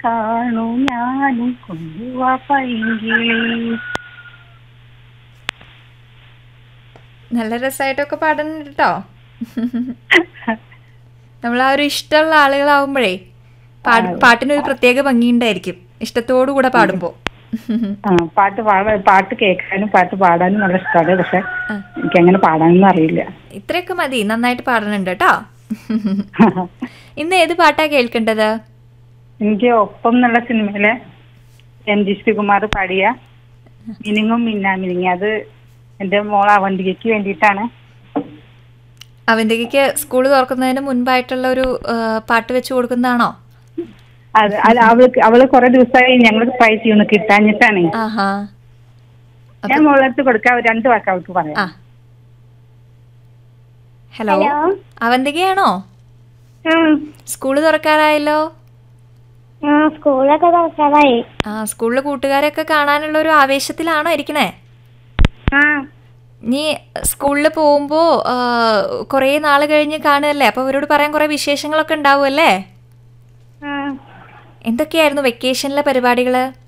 കാണൂ ഞാനും കൊണ്ടുവാ പൈങ്കിളി നല്ല രസമായിട്ടൊക്കെ പാടുന്നുണ്ട് കേട്ടോ നമ്മൾ ആ ഒരു ഇഷ്ടമുള്ള ആളുകളാവുമ്പോഴേ പാട് പാട്ടിനൊരു പ്രത്യേക ഭംഗിയുണ്ടായിരിക്കും ഇഷ്ടത്തോടു കൂടെ പാടുമ്പോൾ ആ പാട്ട് പാടാ പാട്ട് കേൾക്കാനും പാട്ട് പാടാനും നല്ല ഇഷ്ടമാണ് പക്ഷെ എനിക്ക് അങ്ങനെ പാടാനൊന്നും അറിയില്ല ഇത്രയൊക്കെ മതി നന്നായിട്ട് പാടുന്നുണ്ട് കേട്ടോ ഇന്ന് ഏത് പാട്ടാ കേൾക്കേണ്ടത് എനിക്ക് ഒപ്പം എന്നുള്ള സിനിമയിലെ എം ജി ശ്രീകുമാർ പാടിയ മിനിങ്ങും മിന്നാ മിനിങ്ങി അത് എന്റെ മോൾ അവന്തികയ്ക്ക് വേണ്ടിയിട്ടാണ് അവന്തികയ്ക്ക് സ്കൂൾ തുറക്കുന്നതിന് മുൻപായിട്ടുള്ള ഒരു ആ, പാട്ട് വെച്ച് കൊടുക്കുന്നതാണോ അത് അത് അവൾക്ക് അവള് കുറെ ദിവസമായി ഞങ്ങൾ ട്രൈ ചെയ്യുന്നു കിട്ടാഞ്ഞിട്ടാണ് ആഹാ ഞാൻ മോളടുത്ത് കൊടുക്കാം ഒരു രണ്ട് വാക്ക് അവൾക്ക് പറയാം ആ ഹലോ അവന്തികയാണോ സ്കൂള് തുറക്കാറായല്ലോ ആ സ്കൂളൊക്കെ തുറക്കാറായി ആ സ്കൂളിൽ കൂട്ടുകാരൊക്കെ കാണാനുള്ള ഒരു ആവേശത്തിലാണോ ഇരിക്കണേ ആ നീ സ്കൂളിൽ പോകുമ്പോൾ കുറേ നാൾ കഴിഞ്ഞ് കാണുമല്ലേ അപ്പോൾ അവരോട് പറയാൻ കുറേ വിശേഷങ്ങളൊക്കെ ഉണ്ടാവുമല്ലേ ആ എന്തൊക്കെയായിരുന്നു വെക്കേഷനിലെ പരിപാടികൾ